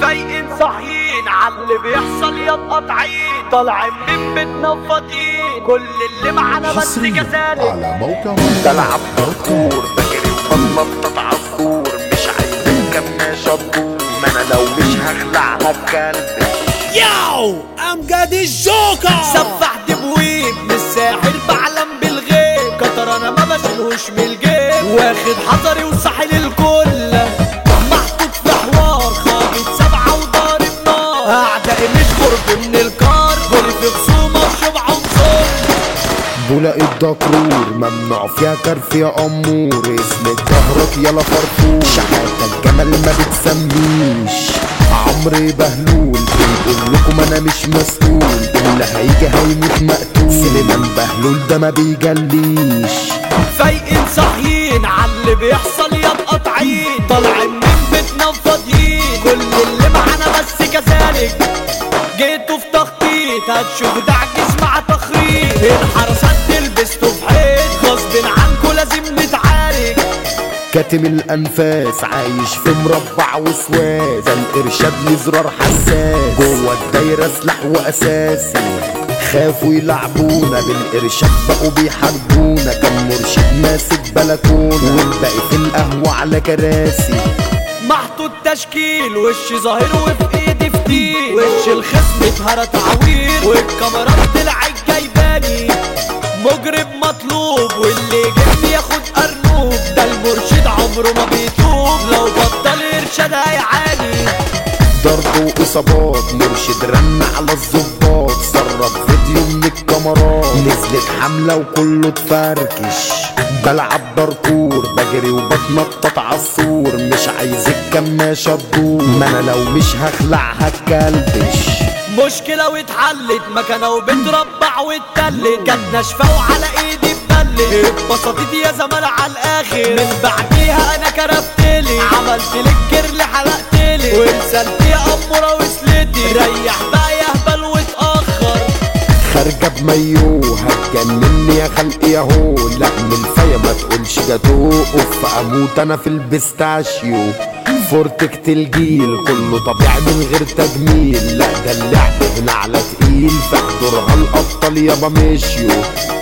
فايقين صاحيين عاللي بيحصل يا قطعين طالعين من بيتنا فاضيين كل اللي معانا بس حصريا كذلك على موقع بلعب باركور بجري وبتنطط عالسور مش عايزين كماشة تدور ما انا لو مش هخلع هتكلم ياو امجد الجوكر سفحت بويب من الساحر بعلم بالغيب كتر انا ما بشيلهوش من الجيب واخد حذري وساحل الكل محطوط في حوار خابط سبعة وضارب نار اعدائي مش قرب من الكار دول في خصومة وشبع وصول بولاق الدكرور ممنوع فيها كرف يا امور اسم ظهرك يلا فرفور شحاتة الجمل ما بتسميش عمري بهلول بيقول لكم انا مش مسؤول اللي هيجي هيموت مقتول سليمان بهلول ده ما بيجليش فايقين صاحيين عاللي بيحصل يا قطعين طالعين من بيتنا فاضيين كل اللي معانا بس كذلك جيتوا في تخطيط هتشوف دعجز مع تخريط الحرسات تلبسوا في حيط غصب عنكوا لازم نتعارك كاتم الانفاس عايش في مربع وسواس ده الارشاد لزرار حساس جوه الدايره سلاح واساسي خافوا يلعبونا بالارشاد بقوا بيحاربونا كان مرشد ماسك بلكونه والباقي في القهوه على كراسي محطوط تشكيل وش ظاهر وفي ايدي فتيل وش الخصم اتهرى تعويل والكاميرات طلعت جايباني مجرم مطلوب واللي جبني ياخد ارنوب ده المرشد عمره ما بيتوب لو بطل ارشاد هيعاني ضرب واصابات مرشد رن على الظباط سرب فيديو من الكاميرات نزلت حمله وكله اتفركش بلعب باركور بجري وبتنطط عالسور مش عايز الكماشة تدور ما انا لو مش هخلع هتكلبش مشكلة واتحلت مكانة وبتربع واتلت كانت ناشفة وعلى ايدي اتبلت اتبسطت يا زمان على الاخر من بعديها انا كرفتلي عملت لك كرل حلقتلي ورسلت يا امورة وسلتي ريح بقى يا هبل واتأخر خارجة بمايو هتجنني يا خلقي ياهو لا من فيا ما تقولش جاتو اوف اموت انا في البستاشيو فورتك الجيل كله طبيعي من غير تجميل لا ده اللعب هنا على تقيل فاحضرها الابطال يابا مشيو